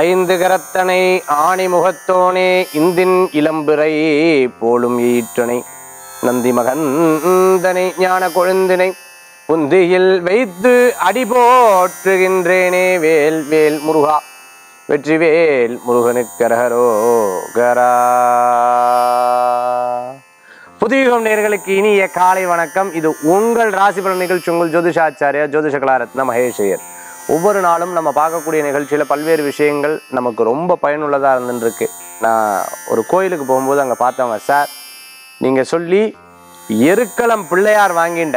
ஐந்து கரத்தனை ஆணி முகத்தோனே இந்தின் இளம்பிறை போலும் ஈற்றனை நந்தி மகந்தனை ஞான கொழுந்தினை புந்தியில் வைத்து அடி போற்றுகின்றேனே வேல் வேல் முருகா வெற்றிவேல் முருகனுக்கரகரோகரா புதியுகம் நேர்களுக்கு இனிய காலை வணக்கம் இது உங்கள் ராசி பலன் நிகழ்ச்சி உங்கள் ஜோதிஷாச்சாரியா ஜோதிஷ கலாரத்ன மகேஷ் ஐயர் ஒவ்வொரு நாளும் நம்ம பார்க்கக்கூடிய நிகழ்ச்சியில் பல்வேறு விஷயங்கள் நமக்கு ரொம்ப பயனுள்ளதாக இருந்துருக்கு நான் ஒரு கோயிலுக்கு போகும்போது அங்கே பார்த்தவங்க சார் நீங்கள் சொல்லி எருக்களம் பிள்ளையார் வாங்கிண்ட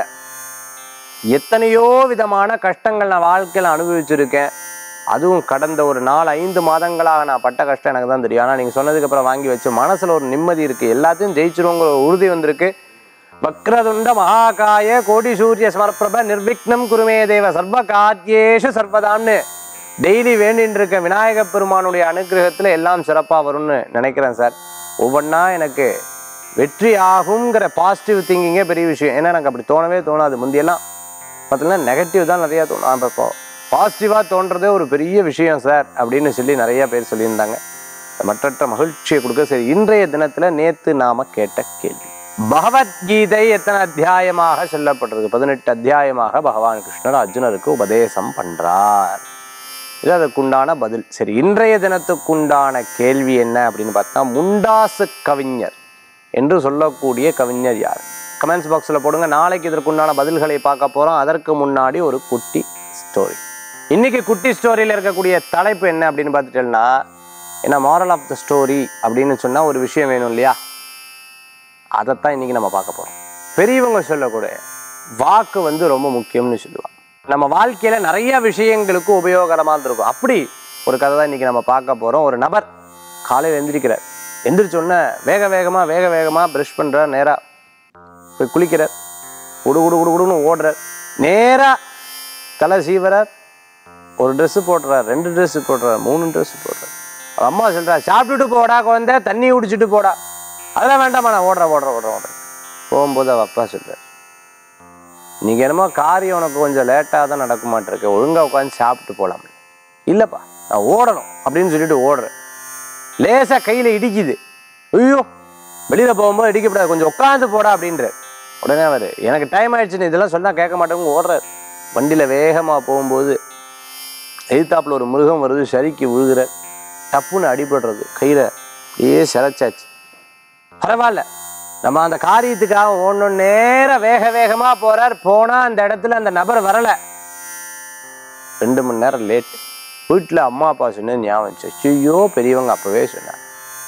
எத்தனையோ விதமான கஷ்டங்கள் நான் வாழ்க்கையில் அனுபவிச்சிருக்கேன் அதுவும் கடந்த ஒரு நாலு ஐந்து மாதங்களாக நான் பட்ட கஷ்டம் எனக்கு தான் தெரியும் ஆனால் நீங்கள் சொன்னதுக்கப்புறம் வாங்கி வச்சு மனசில் ஒரு நிம்மதி இருக்குது எல்லாத்தையும் ஜெயிச்சிருவோங்கிற ஒரு உறுதி வந்திருக்கு வக்ரதுண்ட மகாகாய கோடி சூரிய சமர்ப்பிரப நிர்விக்னம் குருமே தேவ சர்வ காத்யேஷு சர்வதான்னு டெய்லி வேண்டின்னு இருக்க விநாயக பெருமானுடைய அனுகிரகத்தில் எல்லாம் சிறப்பாக வரும்னு நினைக்கிறேன் சார் ஒவ்வொன்றா எனக்கு வெற்றி ஆகுங்கிற பாசிட்டிவ் திங்கிங்கே பெரிய விஷயம் ஏன்னா எனக்கு அப்படி தோணவே தோணாது முந்தியெல்லாம் பார்த்தீங்கன்னா நெகட்டிவ் தான் நிறையா தோணும் அப்போ இப்போ பாசிட்டிவாக தோன்றதே ஒரு பெரிய விஷயம் சார் அப்படின்னு சொல்லி நிறைய பேர் சொல்லியிருந்தாங்க மற்றற்ற மகிழ்ச்சியை கொடுக்க சரி இன்றைய தினத்தில் நேற்று நாம கேட்ட கேள்வி பகவத்கீதை எத்தனை அத்தியாயமாக சொல்லப்பட்டிருக்கு பதினெட்டு அத்தியாயமாக பகவான் கிருஷ்ணர் அர்ஜுனருக்கு உபதேசம் பண்றார் இது அதுக்குண்டான பதில் சரி இன்றைய தினத்துக்குண்டான கேள்வி என்ன அப்படின்னு பார்த்தா முண்டாசு கவிஞர் என்று சொல்லக்கூடிய கவிஞர் யார் கமெண்ட்ஸ் பாக்ஸில் போடுங்க நாளைக்கு இதற்குண்டான பதில்களை பார்க்க போகிறோம் அதற்கு முன்னாடி ஒரு குட்டி ஸ்டோரி இன்னைக்கு குட்டி ஸ்டோரியில் இருக்கக்கூடிய தலைப்பு என்ன அப்படின்னு பார்த்துட்டேன்னா ஏன்னா மாரல் ஆஃப் த ஸ்டோரி அப்படின்னு சொன்னால் ஒரு விஷயம் வேணும் இல்லையா அதைத்தான் இன்னைக்கு நம்ம பார்க்க போகிறோம் பெரியவங்க சொல்லக்கூடிய வாக்கு வந்து ரொம்ப முக்கியம்னு சொல்லுவாங்க நம்ம வாழ்க்கையில நிறைய விஷயங்களுக்கு உபயோகரமாக இருக்கும் அப்படி ஒரு கதை தான் இன்னைக்கு நம்ம பார்க்க போகிறோம் ஒரு நபர் காலையில் எந்திரிக்கிறார் எந்திரிச்ச உடனே வேக வேகமாக வேக வேகமாக ப்ரஷ் பண்ணுறார் நேராக போய் குளிக்கிறார் குடு குடு குடு குடுன்னு ஓடுறார் நேராக தலை சீவரார் ஒரு ட்ரெஸ்ஸு போடுறார் ரெண்டு ட்ரெஸ்ஸு போடுறார் மூணு ட்ரெஸ்ஸு போடுறார் அவர் அம்மா சொல்றா சாப்பிட்டுட்டு போடா குழந்தை தண்ணி குடிச்சிட்டு போடா அதெல்லாம் வேண்டாமா நான் ஓடுறேன் ஓடுறேன் ஓடுறேன் ஓடுறேன் போகும்போது அவ அப்பா சொல்றார் நீங்க என்னமோ காரியம் உனக்கு கொஞ்சம் லேட்டாக தான் நடக்க மாட்டிருக்கு ஒழுங்கா உட்காந்து சாப்பிட்டு போலாம் இல்லப்பா நான் ஓடணும் அப்படின்னு சொல்லிட்டு ஓடுறேன் லேசா கையில இடிக்குது ஐயோ வெளியில போகும்போது இடிக்கப்படாது கொஞ்சம் உட்காந்து போடா அப்படின்ற உடனே அவர் எனக்கு டைம் ஆயிடுச்சுன்னு இதெல்லாம் சொன்னா கேட்க மாட்டேங்க ஓடுறார் வண்டியில வேகமா போகும்போது எதிர்த்தாப்புல ஒரு மிருகம் வருது சரிக்கு விழுகிற டப்புன்னு அடிபடுறது கையில அப்படியே சிரைச்சாச்சு பரவாயில்ல நம்ம அந்த காரியத்துக்காக ஓடணும் நேரா வேக வேகமா போறார் போனா அந்த இடத்துல அந்த நபர் வரல ரெண்டு மணி நேரம் லேட் வீட்டுல அம்மா அப்பா சொன்னது ஞாபகம் வந்துச்சு. ஐயோ பெரியவங்க அப்பவே சொன்னாங்க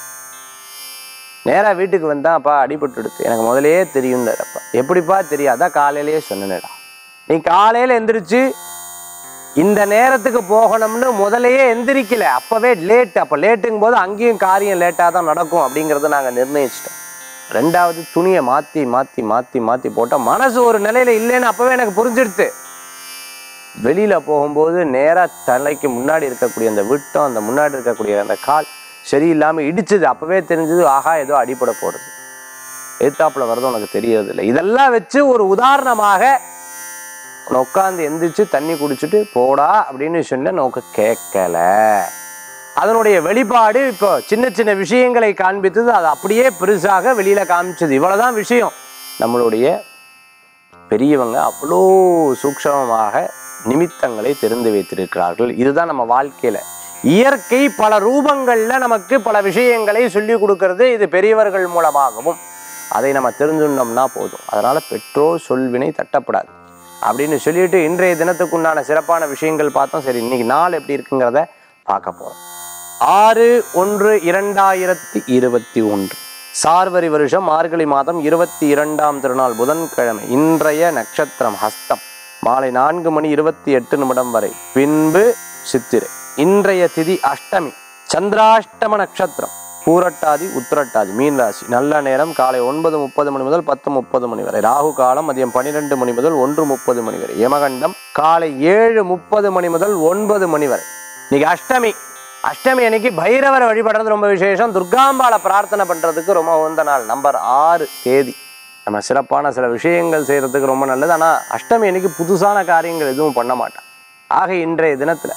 நேரா வீட்டுக்கு வந்தா அப்பா அடிபட்டு எடுத்து எனக்கு முதல்லயே தெரியும்னாரு அப்பா எப்படிப்பா தெரியும் அதான் காலையிலேயே சொன்னேடா நீ காலையில எந்திரிச்சு இந்த நேரத்துக்கு போகணும்னு முதலையே எந்திரிக்கல அப்பவே லேட் அப்ப லேட்டுங்கும் போது அங்கேயும் காரியம் லேட்டாக தான் நடக்கும் அப்படிங்கிறத நாங்க நிர்ணயிச்சிட்டோம் ரெண்டாவது துணியை மாத்தி மாத்தி மாத்தி மாத்தி போட்டா மனசு ஒரு நிலையில இல்லைன்னு அப்பவே எனக்கு புரிஞ்சிடுது வெளியில போகும்போது நேரா தலைக்கு முன்னாடி இருக்கக்கூடிய அந்த விட்டம் அந்த முன்னாடி இருக்கக்கூடிய அந்த கால் சரியில்லாம இடிச்சது அப்பவே தெரிஞ்சது ஆஹா ஏதோ அடிப்படை போடுறது எதிர்த்தாப்புல வர்றது உனக்கு தெரியறது இல்லை இதெல்லாம் வச்சு ஒரு உதாரணமாக உன்னை உட்காந்து எந்திரிச்சு தண்ணி குடிச்சிட்டு போடா அப்படின்னு சொன்ன நோக்க கேட்கல அதனுடைய வெளிப்பாடு இப்போ சின்ன சின்ன விஷயங்களை காண்பித்தது அது அப்படியே பெருசாக வெளியில காமிச்சது இவ்வளவுதான் விஷயம் நம்மளுடைய பெரியவங்க அவ்வளோ சூக்ஷமமாக நிமித்தங்களை தெரிந்து வைத்திருக்கிறார்கள் இதுதான் நம்ம வாழ்க்கையில இயற்கை பல ரூபங்கள்ல நமக்கு பல விஷயங்களை சொல்லி கொடுக்கறது இது பெரியவர்கள் மூலமாகவும் அதை நம்ம தெரிஞ்சுட்டோம்னா போதும் அதனால பெற்றோர் சொல்வினை தட்டப்படாது அப்படின்னு சொல்லிட்டு இன்றைய தினத்துக்குண்டான சிறப்பான விஷயங்கள் பார்த்தோம் சரி இன்னைக்கு நாள் எப்படி இருக்குங்கிறத பார்க்க போறோம் ஆறு ஒன்று இரண்டாயிரத்தி இருபத்தி ஒன்று சார்வரி வருஷம் மார்கழி மாதம் இருபத்தி இரண்டாம் திருநாள் புதன்கிழமை இன்றைய நட்சத்திரம் ஹஸ்தம் மாலை நான்கு மணி இருபத்தி எட்டு நிமிடம் வரை பின்பு சித்திரை இன்றைய திதி அஷ்டமி சந்திராஷ்டம நட்சத்திரம் பூரட்டாதி உத்திரட்டாதி மீன் ராசி நல்ல நேரம் காலை ஒன்பது முப்பது மணி முதல் பத்து முப்பது மணி வரை ராகு காலம் மதியம் பன்னிரெண்டு மணி முதல் ஒன்று முப்பது மணி வரை யமகண்டம் காலை ஏழு முப்பது மணி முதல் ஒன்பது மணி வரை இன்னைக்கு அஷ்டமி அஷ்டமி அன்னைக்கு பைரவரை வழிபடுறது ரொம்ப விசேஷம் துர்காம்பாளை பிரார்த்தனை பண்றதுக்கு ரொம்ப உகந்த நாள் நம்பர் ஆறு தேதி நம்ம சிறப்பான சில விஷயங்கள் செய்யறதுக்கு ரொம்ப நல்லது ஆனால் அஷ்டமி அன்னைக்கு புதுசான காரியங்கள் எதுவும் பண்ண மாட்டான் ஆக இன்றைய தினத்துல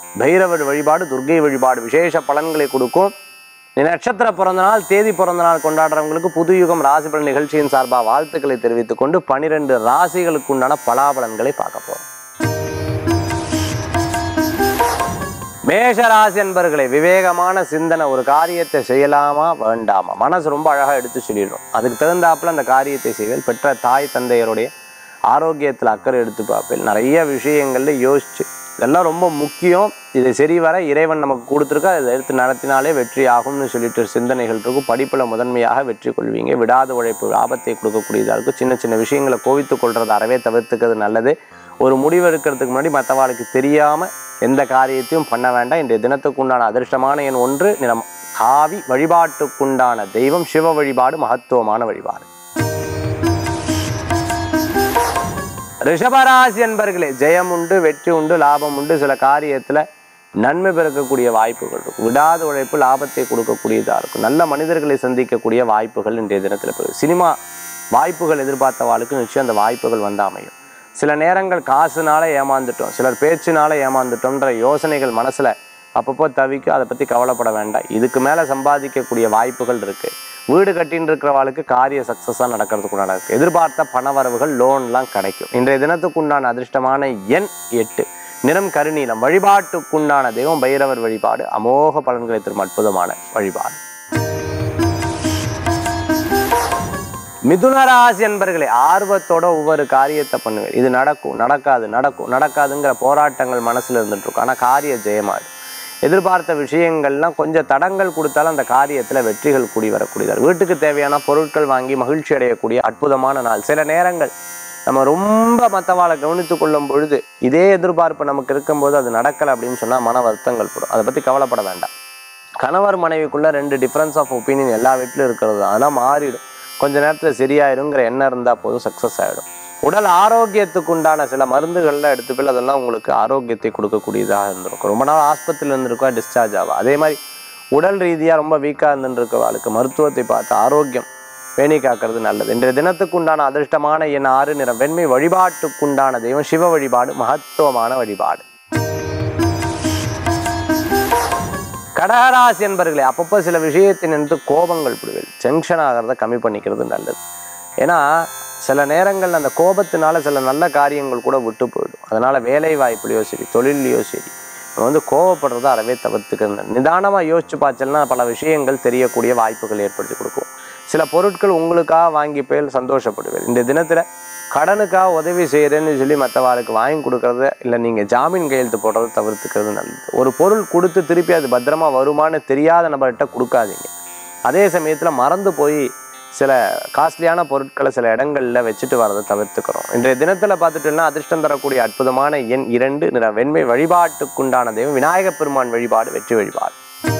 பைரவர் வழிபாடு துர்க்கை வழிபாடு விசேஷ பலன்களை கொடுக்கும் இந்த நட்சத்திர பிறந்த நாள் தேதி பிறந்த நாள் கொண்டாடுறவங்களுக்கு புது யுகம் ராசி பலன் நிகழ்ச்சியின் சார்பாக வாழ்த்துக்களை தெரிவித்துக் கொண்டு பனிரெண்டு ராசிகளுக்கு உண்டான பலாபலன்களை பார்க்க போறோம் மேஷ ராசி என்பர்களை விவேகமான சிந்தனை ஒரு காரியத்தை செய்யலாமா வேண்டாமா மனசு ரொம்ப அழகா எடுத்து சொல்லிடும் அதுக்கு தகுந்தாப்புல அந்த காரியத்தை செய்வேன் பெற்ற தாய் தந்தையருடைய ஆரோக்கியத்தில் அக்கறை எடுத்து பார்ப்பேன் நிறைய விஷயங்கள்ல யோசிச்சு இதெல்லாம் ரொம்ப முக்கியம் இதை சரிவர இறைவன் நமக்கு கொடுத்துருக்கா இதை எடுத்து நடத்தினாலே வெற்றி ஆகும்னு சொல்லிட்டு சிந்தனைகள் இருக்கும் படிப்புல முதன்மையாக வெற்றி கொள்வீங்க விடாத உழைப்பு ஆபத்தை கொடுக்கக்கூடியதா இருக்கும் சின்ன சின்ன விஷயங்களை கோவித்துக் கொள்றதை அறவே தவிர்த்துக்கிறது நல்லது ஒரு முடிவு எடுக்கிறதுக்கு முன்னாடி மற்றவாளுக்கு தெரியாம எந்த காரியத்தையும் பண்ண வேண்டாம் இன்றைய தினத்துக்கு உண்டான அதிர்ஷ்டமான எண் ஒன்று நிறம் காவி வழிபாட்டுக்குண்டான தெய்வம் சிவ வழிபாடு மகத்துவமான வழிபாடு ரிஷபராசி என்பர்களே ஜெயம் உண்டு வெற்றி உண்டு லாபம் உண்டு சில காரியத்துல நன்மை பிறக்கக்கூடிய வாய்ப்புகள் இருக்கும் விடாத உழைப்பு லாபத்தை கொடுக்கக்கூடியதா இருக்கும் நல்ல மனிதர்களை சந்திக்கக்கூடிய வாய்ப்புகள் இன்றைய தினத்துல பெறும் சினிமா வாய்ப்புகள் எதிர்பார்த்தவாளுக்கு நிச்சயம் அந்த வாய்ப்புகள் வந்து அமையும் சில நேரங்கள் காசுனால ஏமாந்துட்டோம் சிலர் பேச்சுனால ஏமாந்துட்டோம்ன்ற யோசனைகள் மனசுல அப்பப்போ தவிக்கும் அதை பத்தி கவலைப்பட வேண்டாம் இதுக்கு மேல சம்பாதிக்கக்கூடிய வாய்ப்புகள் இருக்கு வீடு கட்டின்னு இருக்கிறவாளுக்கு காரிய சக்சஸாக நடக்கிறதுக்கு நடக்கு எதிர்பார்த்த பணவரவுகள் லோன்லாம் கிடைக்கும் இன்றைய தினத்துக்குண்டான அதிர்ஷ்டமான எண் எட்டு நிறம் கருநீலம் வழிபாட்டுக்குண்டான தெய்வம் பைரவர் வழிபாடு அமோக பலன்களை தரும் அற்புதமான வழிபாடு மிதுன ராசி என்பர்களே ஆர்வத்தோட ஒவ்வொரு காரியத்தை பண்ணுவேன் இது நடக்கும் நடக்காது நடக்கும் நடக்காதுங்கிற போராட்டங்கள் மனசுல இருந்துட்டு இருக்கும் ஆனா காரிய ஜெயமாயிடும் எதிர்பார்த்த விஷயங்கள்லாம் கொஞ்சம் தடங்கள் கொடுத்தாலும் அந்த காரியத்துல வெற்றிகள் கூடி வரக்கூடியது வீட்டுக்கு தேவையான பொருட்கள் வாங்கி மகிழ்ச்சி அடையக்கூடிய அற்புதமான நாள் சில நேரங்கள் நம்ம ரொம்ப மற்றவாளை கவனித்து கொள்ளும் பொழுது இதே எதிர்பார்ப்பு நமக்கு இருக்கும்போது அது நடக்கலை அப்படின்னு சொன்னா மன வருத்தங்கள் போடும் அதை பத்தி கவலைப்பட வேண்டாம் கணவர் மனைவிக்குள்ள ரெண்டு டிஃப்ரென்ஸ் ஆஃப் ஒப்பீனியன் எல்லா வீட்டிலும் இருக்கிறது தான். அதெல்லாம் மாறிடும் கொஞ்ச நேரத்தில் சரியாயிருங்கிற எண்ணம் இருந்தால் போதும் சக்ஸஸ் ஆகிடும் உடல் ஆரோக்கியத்துக்கு உண்டான சில மருந்துகள்லாம் எடுத்துப்பில் அதெல்லாம் உங்களுக்கு ஆரோக்கியத்தை கொடுக்கக்கூடியதாக இருந்திருக்கும் ரொம்ப நாள் ஆஸ்பத்திரியில் இருந்திருக்கா டிஸ்சார்ஜ் ஆகும் அதே மாதிரி உடல் ரீதியாக ரொம்ப வீக்காக இருந்துருக்கவாளுக்கு மருத்துவத்தை பார்த்து ஆரோக்கியம் பேணி காக்கிறது நல்லது இன்றைய தினத்துக்கு உண்டான அதிர்ஷ்டமான என் ஆறு நிறம் வெண்மை வழிபாட்டுக்குண்டான தெய்வம் சிவ வழிபாடு மகத்துவமான வழிபாடு கடகராசி என்பர்களே அப்பப்போ சில விஷயத்தை நினைத்து கோபங்கள் பிடிவில் டென்ஷன் ஆகிறத கம்மி பண்ணிக்கிறது நல்லது ஏன்னா சில நேரங்கள் அந்த கோபத்தினால சில நல்ல காரியங்கள் கூட விட்டு போயிடும் அதனால வேலை வாய்ப்புலையோ சரி தொழிலையோ சரி நம்ம வந்து கோவப்படுறத அறவே தவிர்த்துக்கிறது நல்லது. நிதானமா யோசிச்சு பார்த்தோம்னா பல விஷயங்கள் தெரியக்கூடிய வாய்ப்புகள் ஏற்படுத்தி கொடுக்கும் சில பொருட்கள் உங்களுக்காக வாங்கி போய் சந்தோஷப்படுவீர்கள் இந்த தினத்துல கடனுக்காக உதவி செய்கிறேன்னு சொல்லி மற்றவாளுக்கு வாங்கி கொடுக்கறத இல்லை நீங்கள் ஜாமீன் கையெழுத்து போடுறத தவிர்த்துக்கிறது நல்லது ஒரு பொருள் கொடுத்து திருப்பி அது பத்திரமா வருமானு தெரியாத நபர்கிட்ட கொடுக்காதீங்க அதே சமயத்தில் மறந்து போய் சில காஸ்ட்லியான பொருட்களை சில இடங்களில் வச்சுட்டு வரதை தவிர்த்துக்கிறோம் இன்றைய தினத்தில் பார்த்துட்டோம்னா அதிர்ஷ்டம் தரக்கூடிய அற்புதமான எண் இரண்டு நிற வெண்மை வழிபாட்டுக்குண்டான தெய்வம் விநாயகப் பெருமான் வழிபாடு வெற்றி வழிபாடு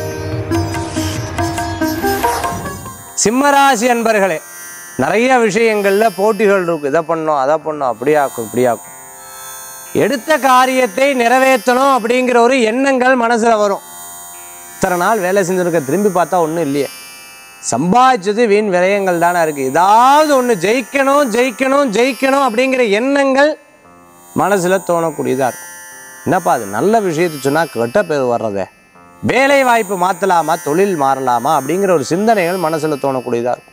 சிம்மராசி அன்பர்களே நிறைய விஷயங்கள்ல போட்டிகள் இருக்கு இதை பண்ணோம் அதை பண்ணோம் அப்படியாக்கும் இப்படியாக்கும் எடுத்த காரியத்தை நிறைவேற்றணும் அப்படிங்கிற ஒரு எண்ணங்கள் மனசுல வரும் இத்தனை நாள் வேலை செஞ்சிருக்க திரும்பி பார்த்தா ஒன்றும் இல்லையே சம்பாதிச்சது வீண் விரயங்கள் தானே இருக்கு ஏதாவது ஒன்று ஜெயிக்கணும் ஜெயிக்கணும் ஜெயிக்கணும் அப்படிங்கிற எண்ணங்கள் மனசுல தோணக்கூடியதா இருக்கும் என்னப்பா அது நல்ல விஷயத்தை சொன்னா கெட்ட பேர் வர்றதே வேலை வாய்ப்பு மாற்றலாமா தொழில் மாறலாமா அப்படிங்கிற ஒரு சிந்தனைகள் மனசுல தோணக்கூடியதா இருக்கும்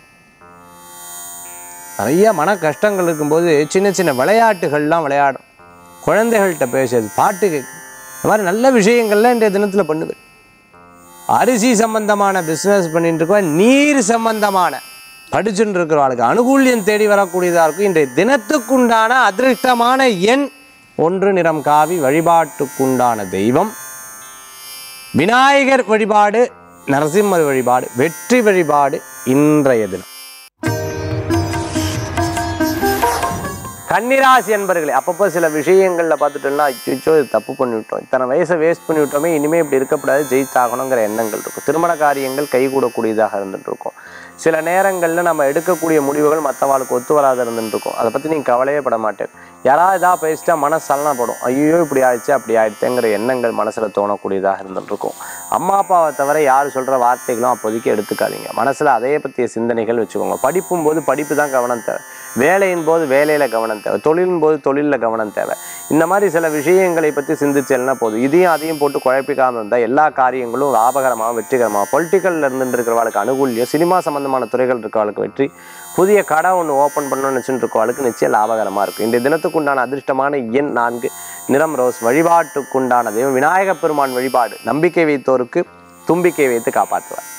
நிறைய மன கஷ்டங்கள் இருக்கும்போது சின்ன சின்ன விளையாட்டுகள்லாம் விளையாடும் குழந்தைகள்கிட்ட பேசுறது பாட்டு கேட்கு இந்த மாதிரி நல்ல விஷயங்கள்லாம் இன்றைய தினத்தில் பண்ணுவேன் அரிசி சம்பந்தமான பிஸ்னஸ் பண்ணிட்டு இருக்கோம் நீர் சம்பந்தமான படிச்சுட்டு இருக்கிறவர்களுக்கு அனுகூல்யம் தேடி வரக்கூடியதாக இருக்கும் இன்றைய தினத்துக்குண்டான அதிருஷ்டமான எண் ஒன்று நிறம் காவி வழிபாட்டுக்குண்டான தெய்வம் விநாயகர் வழிபாடு நரசிம்மர் வழிபாடு வெற்றி வழிபாடு இன்றைய தினம் கன்னிராசி என்பர்களே அப்பப்போ சில விஷயங்கள்ல பார்த்துட்டோம்னா அச்சோ இது தப்பு பண்ணிவிட்டோம் இத்தனை வயசை வேஸ்ட் பண்ணிவிட்டோமே இனிமே இப்படி இருக்கக்கூடாது ஜெயித்தாகணுங்கிற எண்ணங்கள் இருக்கும் திருமண காரியங்கள் கைகூடக்கூடியதாக இருந்துட்டு இருக்கும் சில நேரங்களில் நம்ம எடுக்கக்கூடிய முடிவுகள் மற்றவாளுக்கு ஒத்து வராத இருந்துட்டு இருக்கும் அதை பற்றி நீங்கள் கவலையே பட மாட்டேன் யாராவது ஏதாவது பேசிட்டா மனசு சலனப்படும் ஐயோ இப்படி ஆயிடுச்சு அப்படி ஆயிடுச்சுங்கிற எண்ணங்கள் மனசில் தோணக்கூடியதாக இருந்துட்டு இருக்கும் அம்மா அப்பாவை தவிர யார் சொல்கிற வார்த்தைகளும் அப்போதைக்கு எடுத்துக்காதீங்க மனசில் அதே பற்றிய சிந்தனைகள் வச்சுக்கோங்க படிப்பும் போது படிப்பு தான் கவனம் தேவை வேலையின் போது வேலையில் கவனம் தேவை தொழிலின் போது தொழிலில் கவனம் தேவை இந்த மாதிரி சில விஷயங்களை பற்றி சிந்திச்சேன்னா போதும் இதையும் அதையும் போட்டு குழப்பிக்காமல் இருந்தால் எல்லா காரியங்களும் லாபகரமாக வெற்றிகரமாக பொலிட்டிக்கலில் இருந்துட்டு இருக்கிறவளுக்கு அனுகூல்யம் சினிமா சம்பந்தமான துறைகள் இருக்கிறவளுக்கு வெற்றி புதிய கடை ஒன்று ஓப்பன் பண்ணணும்னு நினச்சிட்டு இருக்கவளுக்கு நிச்சயம் லாபகரமாக இருக்கும் இந்த தினத்துக்குண்டான அதிர்ஷ்டமான எண் நான்கு நிறம் ரோஸ் வழிபாட்டுக்குண்டான தெய்வம் விநாயகப் பெருமான் வழிபாடு நம்பிக்கை வைத்தோருக்கு தும்பிக்கை வைத்து காப்பாற்றுவார்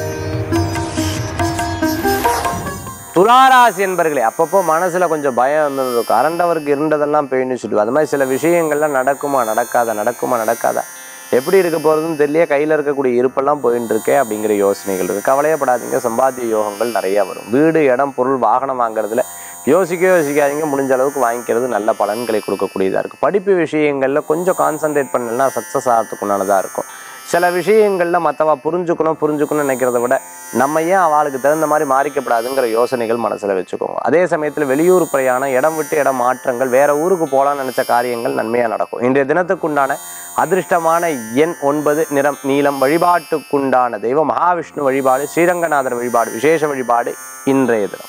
துளாராசி என்பர்களே அப்பப்போ மனசுல கொஞ்சம் பயம் இருந்திருக்கும் அரண்டவருக்கு இருண்டதெல்லாம் பெயின்னு சொல்லுவோம் அது மாதிரி சில விஷயங்கள்லாம் நடக்குமா நடக்காதா நடக்குமா நடக்காதா எப்படி இருக்க போறதுன்னு தெரியல கையில இருக்கக்கூடிய இருப்பெல்லாம் போயின்னு இருக்கே அப்படிங்கிற யோசனைகள் இருக்கு கவலையப்படாதீங்க சம்பாத்திய யோகங்கள் நிறைய வரும் வீடு இடம் பொருள் வாகனம் வாங்குறதுல யோசிக்க யோசிக்காதீங்க முடிஞ்ச அளவுக்கு வாங்கிக்கிறது நல்ல பலன்களை கொடுக்கக்கூடியதா இருக்கும் படிப்பு விஷயங்கள்ல கொஞ்சம் கான்சென்ட்ரேட் பண்ணலன்னா சக்ஸஸ் ஆகிறதுக்குண்டானதா இருக்கும் சில விஷயங்கள்ல மற்றவா புரிஞ்சுக்கணும் புரிஞ்சுக்கணும்னு நினைக்கிறத விட நம்ம ஏன் அவளுக்கு தகுந்த மாதிரி மாறிக்கப்படாதுங்கிற யோசனைகள் மனசுல வச்சுக்கோங்க அதே சமயத்துல வெளியூர் பிரயாணம் இடம் விட்டு இடம் மாற்றங்கள் வேற ஊருக்கு போகலாம்னு நினைச்ச காரியங்கள் நன்மையா நடக்கும் இன்றைய தினத்துக்குண்டான அதிர்ஷ்டமான எண் ஒன்பது நிறம் நீலம் வழிபாட்டுக்குண்டான தெய்வம் மகாவிஷ்ணு வழிபாடு ஸ்ரீரங்கநாதர் வழிபாடு விசேஷ வழிபாடு இன்றைய தினம்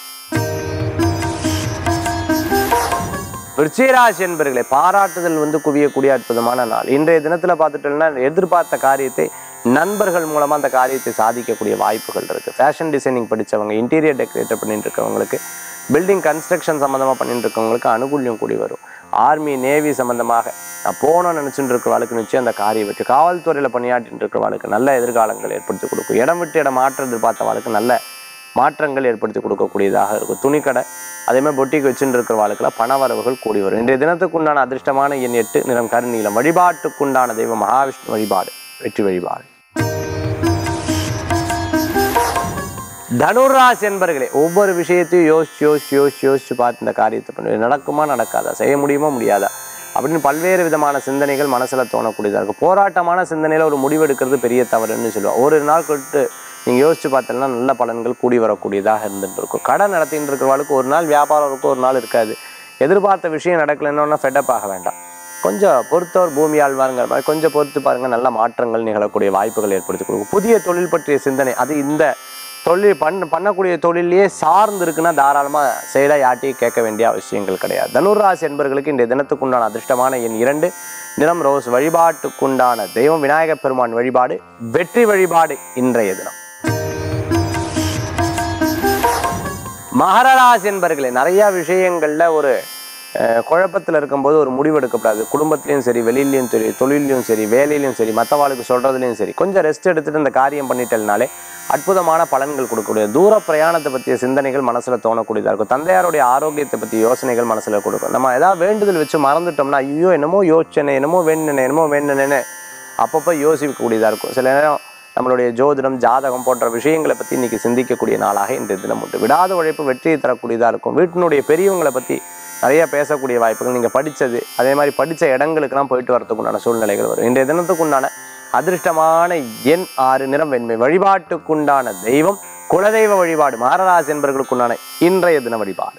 விருச்சிகராசி என்பர்களே பாராட்டுதல் வந்து குவியக்கூடிய அற்புதமான நாள் இன்றைய தினத்துல பார்த்துட்டோம்னா எதிர்பார்த்த காரியத்தை நண்பர்கள் மூலமா அந்த காரியத்தை சாதிக்கக்கூடிய வாய்ப்புகள் இருக்கு ஃபேஷன் டிசைனிங் படிச்சவங்க இன்டீரியர் டெக்கரேட்டர் பண்ணிட்டு இருக்கவங்களுக்கு பில்டிங் கன்ஸ்ட்ரக்ஷன் சம்மந்தமாக பண்ணிட்டு இருக்கவங்களுக்கு அனுகூல்யம் கூடி வரும் ஆர்மி நேவி சம்மந்தமாக நான் போகணும்னு நினச்சிட்டு இருக்கிறவளுக்கு நிச்சயம் அந்த காரியம் வெற்றி காவல்துறையில் பணியாற்றிட்டு இருக்கிறவளுக்கு நல்ல எதிர்காலங்கள் ஏற்படுத்தி கொடுக்கும் இடம் விட்டு இடம் மாற்றம் எதிர்பார்த்தவளுக்கு நல்ல மாற்றங்கள் ஏற்படுத்தி கொடுக்கக்கூடியதாக இருக்கும் துணிக்கடை அதே மாதிரி பொட்டிக்கு வச்சுட்டு இருக்கிறவாளுக்கெல்லாம் பண வரவுகள் கூடி வரும் இன்றைய தினத்துக்குண்டான அதிர்ஷ்டமான எண் எட்டு நிறம் கருநீலம் வழிபாட்டுக்குண்டான தெய்வம் மகாவிஷ்ணு வழிபாடு வெற்றி வழிபாடு தனுராசி என்பர்களே ஒவ்வொரு விஷயத்தையும் யோசிச்சு யோசிச்சு யோசிச்சு யோசிச்சு பார்த்து இந்த காரியத்தை பண்ணுவேன் நடக்குமா நடக்காதா செய்ய முடியுமா முடியாதா அப்படின்னு பல்வேறு விதமான சிந்தனைகள் மனசுல தோணக்கூடியதாக இருக்கும் போராட்டமான சிந்தனையில ஒரு முடிவெடுக்கிறது பெரிய தவறுன்னு சொல்லுவாங்க ஒரு நாள் கழித்து நீங்க யோசிச்சு பார்த்தோம்னா நல்ல பலன்கள் கூடி வரக்கூடியதாக இருந்துட்டு இருக்கும் கடை நடத்திட்டு இருக்கிறவளுக்கு ஒரு நாள் வியாபாரம் இருக்கும் ஒரு நாள் இருக்காது எதிர்பார்த்த விஷயம் நடக்கலைன்னா ஃபெட்டப் ஆக வேண்டாம் கொஞ்சம் பொறுத்தவர் பூமி ஆழ்வாருங்கிற மாதிரி கொஞ்சம் பொறுத்து பாருங்க நல்ல மாற்றங்கள் நிகழக்கூடிய வாய்ப்புகள் ஏற்படுத்தி கொடுக்கும் புதிய தொழில் பற்றிய சிந்தனை அது இந்த தொழில் பண்ண பண்ணக்கூடிய தொழிலையே சார்ந்து இருக்குன்னா தாராளமாக செயலாக யார்ட்டையும் கேட்க வேண்டிய அவசியங்கள் கிடையாது தனுராசி என்பவர்களுக்கு இன்றைய தினத்துக்குண்டான அதிர்ஷ்டமான எண் இரண்டு நிறம் ரோஸ் வழிபாட்டுக்குண்டான தெய்வம் விநாயகப் பெருமான் வழிபாடு வெற்றி வழிபாடு இன்றைய தினம் மகர ராசி என்பர்களே நிறைய விஷயங்கள்ல ஒரு அஹ், குழப்பத்துல இருக்கும்போது ஒரு முடிவு எடுக்கக்கூடாது குடும்பத்திலையும் சரி வெளியிலையும் சரி தொழிலையும் சரி வேலையிலையும் சரி மற்றவாளுக்கு சொல்றதுலையும் சரி கொஞ்சம் ரெஸ்ட் எடுத்துட்டு இந்த காரியம் பண்ணிட்டேனாலே அற்புதமான பலன்கள் கொடுக்கக்கூடிய தூர பிரயாணத்தை பற்றிய சிந்தனைகள் மனசுல தோணக்கூடியதா இருக்கும் தந்தையாருடைய ஆரோக்கியத்தை பற்றி யோசனைகள் மனசுல கொடுக்கும் நம்ம ஏதாவது வேண்டுதல் வச்சு மறந்துட்டோம்னா ஐயோ என்னமோ யோசிச்சனே என்னமோ வேண்டினேன் என்னமோ வேண்டினேன்னு அப்பப்போ யோசிக்கக்கூடியதா இருக்கும் சில நேரம் நம்மளுடைய ஜோதிடம் ஜாதகம் போன்ற விஷயங்களை பற்றி இன்னைக்கு சிந்திக்கக்கூடிய நாளாக இன்றைய தினம் உண்டு விடாத உழைப்பு வெற்றியை தரக்கூடியதாக இருக்கும் வீட்டினுடைய பெரியவங்களை பற்றி நிறைய பேசக்கூடிய வாய்ப்புகள் நீங்கள் படித்தது அதே மாதிரி படித்த இடங்களுக்கெல்லாம் போயிட்டு வரதுக்கு உண்டான சூழ்நிலைகள் வரும் இன்றைய தினத்துக்கு உண்டான அதிர்ஷ்டமான எண் ஆறு நிறம் வெண்மை வழிபாட்டுக்குண்டான தெய்வம் குலதெய்வ வழிபாடு மாரராசி என்பவர்களுக்குண்டான இன்றைய தின வழிபாடு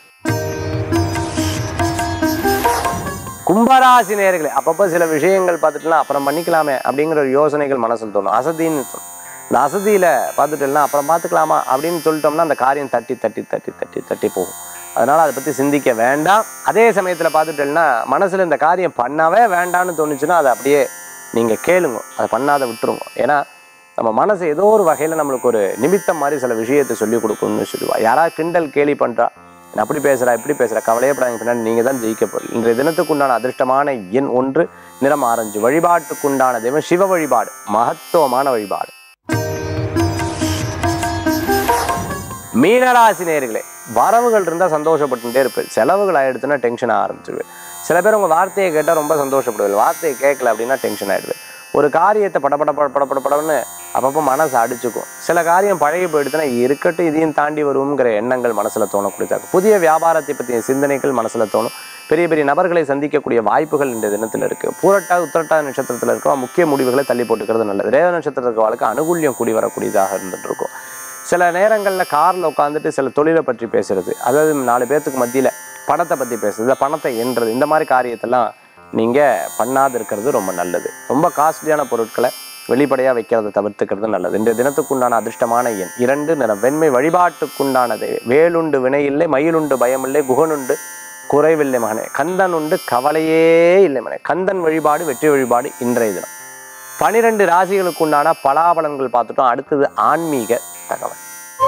கும்பராசி நேர்களே அப்பப்போ சில விஷயங்கள் பார்த்துட்டுலாம் அப்புறம் பண்ணிக்கலாமே அப்படிங்கிற ஒரு யோசனைகள் மனசில் தோணும் அசதின்னு தோணும் இந்த அசதியில் பார்த்துட்டுலாம் அப்புறம் பார்த்துக்கலாமா அப்படின்னு சொல்லிட்டோம்னா அந்த காரியம் தட்டி தட்டி தட்டி தட்டி தட்டி போகும் அதனால் அதை பற்றி சிந்திக்க வேண்டாம் அதே சமயத்தில் பார்த்துட்டேன்னா மனசில் இந்த காரியம் பண்ணவே வேண்டாம்னு தோணுச்சுன்னா அதை அப்படியே நீங்கள் கேளுங்க அதை பண்ணாத விட்டுருங்க ஏன்னா நம்ம மனசு ஏதோ ஒரு வகையில் நம்மளுக்கு ஒரு நிமித்தம் மாதிரி சில விஷயத்தை சொல்லி கொடுக்கணும்னு சொல்லுவா யாராவது கிண்டல் கேலி பண்ணுறா நான் அப்படி பேசுகிறா இப்படி பேசுகிறா கவலையப்படாங்க பின்னாடி நீங்கள் தான் ஜெயிக்க போறீங்க இன்றைய தினத்துக்குண்டான அதிர்ஷ்டமான எண் ஒன்று நிறம் ஆரஞ்சு வழிபாட்டுக்குண்டான தெய்வம் சிவ வழிபாடு மகத்துவமான வழிபாடு மீனராசி நேர்களே வரவுகள் இருந்தால் சந்தோஷப்பட்டுட்டே இருப்பேன் செலவுகள் ஆயிடுச்சுன்னா டென்ஷன் ஆரம்பிச்சிருவேன் சில பேர் உங்கள் வார்த்தையை கேட்டால் ரொம்ப சந்தோஷப்படுவேன் வார்த்தையை கேட்கல அப்படின்னா டென்ஷன் ஆயிடுவேன் ஒரு காரியத்தை படபட பட பட பட படன்னு அப்பப்போ மனசு அடிச்சுக்கும் சில காரியம் பழகி போயிடுச்சுன்னா இருக்கட்டும் இதையும் தாண்டி வருவோங்கிற எண்ணங்கள் மனசில் தோணக்கூடியதாக புதிய வியாபாரத்தை பற்றிய சிந்தனைகள் மனசில் தோணும் பெரிய பெரிய நபர்களை சந்திக்கக்கூடிய வாய்ப்புகள் இந்த தினத்தில் இருக்குது பூரட்டா உத்திரட்டா நட்சத்திரத்தில் இருக்க முக்கிய முடிவுகளை தள்ளி போட்டுக்கிறது நல்லது ரேவ நட்சத்திரத்துக்கு வாழ்க்கை அனுகூல்யம் கூடி வரக்கூடியதாக இருந்துட்டு இருக்கும் சில நேரங்களில் காரில் உட்காந்துட்டு சில தொழிலை பற்றி பேசுறது அதாவது நாலு பேர்த்துக்கு மத்தியில் பணத்தை பற்றி பேசுறது இந்த பணத்தை எண்றது இந்த மாதிரி காரியத்தெல்லாம் நீங்கள் பண்ணாது இருக்கிறது ரொம்ப நல்லது ரொம்ப காஸ்ட்லியான பொருட்களை வெளிப்படையாக வைக்கிறத தவிர்த்துக்கிறது நல்லது இன்றைய தினத்துக்குண்டான அதிர்ஷ்டமான எண் இரண்டு நிறம் வெண்மை வழிபாட்டுக்குண்டானது வேலுண்டு வினையில்லை மயிலுண்டு பயமில்லை குகனுண்டு குறைவில்லை மகனே கந்தன் உண்டு கவலையே இல்லை மகனே கந்தன் வழிபாடு வெற்றி வழிபாடு இன்றைய தினம் பனிரெண்டு ராசிகளுக்கு உண்டான பலாபலன்கள் பார்த்துட்டோம் அடுத்தது ஆன்மீக தகவல்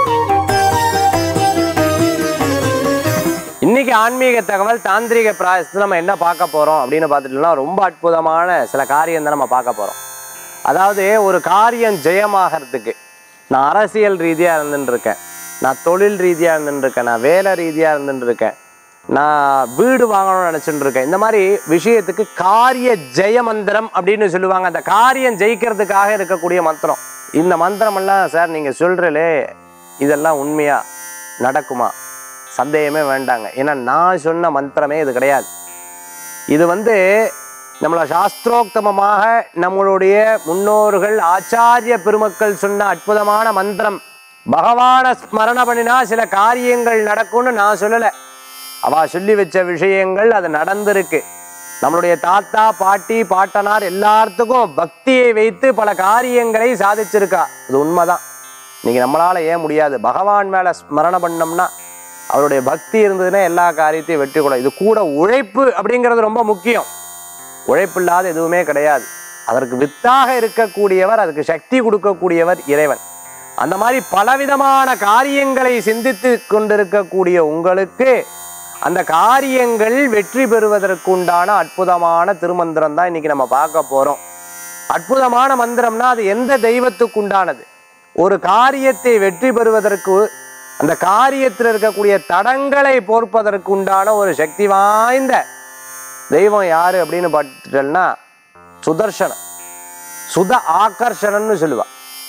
இன்னைக்கு ஆன்மீக தகவல் தாந்திரிக பிராயசத்தில் நம்ம என்ன பார்க்க போறோம் அப்படின்னு பார்த்துட்டோம்னா ரொம்ப அற்புதமான சில காரியம் தான் நம்ம பார்க்க போறோம் அதாவது ஒரு காரியம் ஜெயமாகறதுக்கு நான் அரசியல் ரீதியாக இருந்துட்டு இருக்கேன் நான் தொழில் ரீதியாக இருந்துட்டு இருக்கேன் நான் வேலை ரீதியாக இருந்துட்டு இருக்கேன் நான் வீடு வாங்கணும்னு நினச்சிட்டு இருக்கேன் இந்த மாதிரி விஷயத்துக்கு காரிய ஜெய மந்திரம் அப்படின்னு சொல்லுவாங்க அந்த காரியம் ஜெயிக்கிறதுக்காக இருக்கக்கூடிய மந்திரம் இந்த மந்திரமெல்லாம் சார் நீங்கள் சொல்கிறலே இதெல்லாம் உண்மையா நடக்குமா சந்தேகமே வேண்டாங்க ஏன்னா நான் சொன்ன மந்திரமே இது கிடையாது இது வந்து நம்மள சாஸ்திரோக்தமமாக நம்மளுடைய முன்னோர்கள் ஆச்சாரிய பெருமக்கள் சொன்ன அற்புதமான மந்திரம் பகவான ஸ்மரண பண்ணினா சில காரியங்கள் நடக்கும்னு நான் சொல்லலை அவ சொல்லி வச்ச விஷயங்கள் அது நடந்திருக்கு நம்மளுடைய தாத்தா பாட்டி பாட்டனார் எல்லாத்துக்கும் பக்தியை வைத்து பல காரியங்களை சாதிச்சிருக்கா இது உண்மைதான் இன்னைக்கு நம்மளால ஏன் முடியாது பகவான் மேல ஸ்மரண பண்ணோம்னா அவருடைய பக்தி இருந்ததுன்னா எல்லா காரியத்தையும் வெற்றி கூட இது கூட உழைப்பு அப்படிங்கிறது ரொம்ப முக்கியம் உழைப்பு இல்லாத எதுவுமே கிடையாது அதற்கு வித்தாக இருக்கக்கூடியவர் அதுக்கு சக்தி கொடுக்கக்கூடியவர் இறைவன் அந்த மாதிரி பலவிதமான காரியங்களை சிந்தித்து கொண்டிருக்கக்கூடிய உங்களுக்கு அந்த காரியங்கள் வெற்றி பெறுவதற்குண்டான அற்புதமான திருமந்திரம் தான் இன்னைக்கு நம்ம பார்க்க போறோம் அற்புதமான மந்திரம்னா அது எந்த தெய்வத்துக்கு உண்டானது ஒரு காரியத்தை வெற்றி பெறுவதற்கு அந்த காரியத்தில் இருக்கக்கூடிய தடங்களை போர்ப்பதற்கு உண்டான ஒரு சக்தி வாய்ந்த தெய்வம் யாரு அப்படின்னு பார்த்துட்டோம்னா சுதர்சனம் சுத ஆகர்ஷணம்னு சொல்லுவா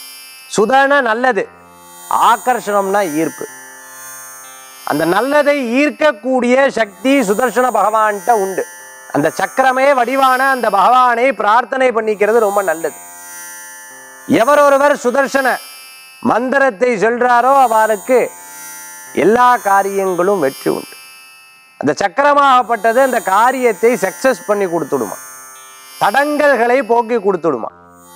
சுதன நல்லது ஆகர்ஷணம்னா ஈர்ப்பு அந்த நல்லதை ஈர்க்கக்கூடிய சக்தி சுதர்சன பகவான்கிட்ட உண்டு அந்த சக்கரமே வடிவான அந்த பகவானை பிரார்த்தனை பண்ணிக்கிறது ரொம்ப நல்லது எவர் ஒருவர் சுதர்சன மந்திரத்தை சொல்றாரோ அவருக்கு எல்லா காரியங்களும் வெற்றி உண்டு அந்த சக்கரமாகப்பட்டது அந்த காரியத்தை சக்சஸ் பண்ணி கொடுத்துடுமா தடங்கல்களை போக்கி கொடுத்துடுமா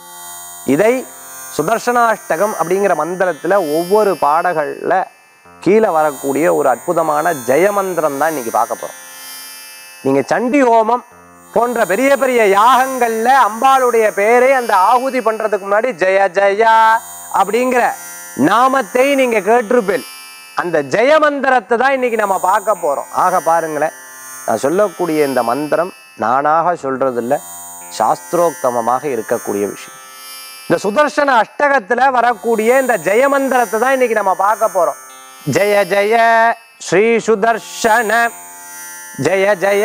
இதை சுதர்சனாஷ்டகம் அப்படிங்கிற மந்திரத்துல ஒவ்வொரு பாடல்கள்ல கீழே வரக்கூடிய ஒரு அற்புதமான ஜெயமந்திரம் தான் இன்னைக்கு பார்க்க போறோம் நீங்க சண்டி ஹோமம் போன்ற பெரிய பெரிய யாகங்கள்ல அம்பாளுடைய பெயரை அந்த ஆகுதி பண்றதுக்கு முன்னாடி ஜெய ஜெயா அப்படிங்கிற நாமத்தை நீங்க கேட்டிருப்பேன் அந்த ஜெய மந்திரத்தை தான் இன்னைக்கு நம்ம பார்க்க போறோம் ஆக பாருங்களேன் நான் சொல்லக்கூடிய இந்த மந்திரம் நானாக சொல்றது இல்ல சாஸ்திரோக்தமமாக இருக்கக்கூடிய விஷயம் இந்த சுதர்சன அஷ்டகத்துல வரக்கூடிய இந்த ஜெய மந்திரத்தை தான் இன்னைக்கு நம்ம பார்க்க போறோம் ஜெய ஜெய ஸ்ரீ சுதர்ஷன ஜெய ஜெய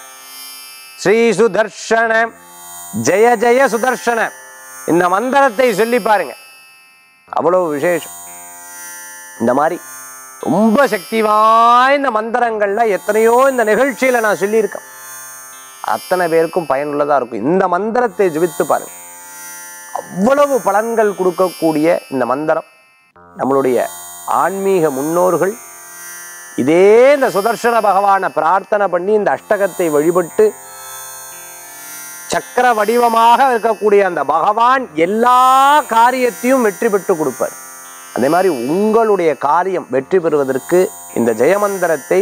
ஸ்ரீ சுதர்ஷன ஜெய ஜெய சுதர்ஷன இந்த மந்திரத்தை சொல்லி பாருங்க அவ்வளவு விசேஷம் இந்த மாதிரி ரொம்ப சக்தி வாய்ந்த மந்திரங்கள்ல எத்தனையோ இந்த நிகழ்ச்சியில நான் சொல்லியிருக்கேன் அத்தனை பேருக்கும் பயனுள்ளதா இருக்கும் இந்த மந்திரத்தை ஜெபித்து பாருங்க அவ்வளவு பலன்கள் கொடுக்கக்கூடிய இந்த மந்திரம் நம்மளுடைய ஆன்மீக முன்னோர்கள் இதே இந்த சுதர்சன பகவானை பிரார்த்தனை பண்ணி இந்த அஷ்டகத்தை வழிபட்டு சக்கர வடிவமாக இருக்கக்கூடிய அந்த பகவான் எல்லா காரியத்தையும் வெற்றி பெற்று கொடுப்பார் அதே மாதிரி உங்களுடைய காரியம் வெற்றி பெறுவதற்கு இந்த ஜெயமந்திரத்தை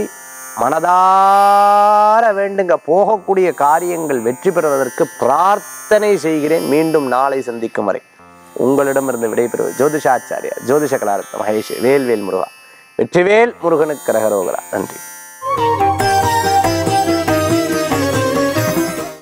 மனதார வேண்டுங்க போகக்கூடிய காரியங்கள் வெற்றி பெறுவதற்கு பிரார்த்தனை செய்கிறேன் மீண்டும் நாளை சந்திக்கும் வரை உங்களிடமிருந்து விடைபெறுவது ஜோதிஷாச்சாரியா ஜோதிஷ கலாரத்ன மகேஷ் வேல்வேல் முருகா வெற்றிவேல் முருகனுக்கு கரகரோகரா நன்றி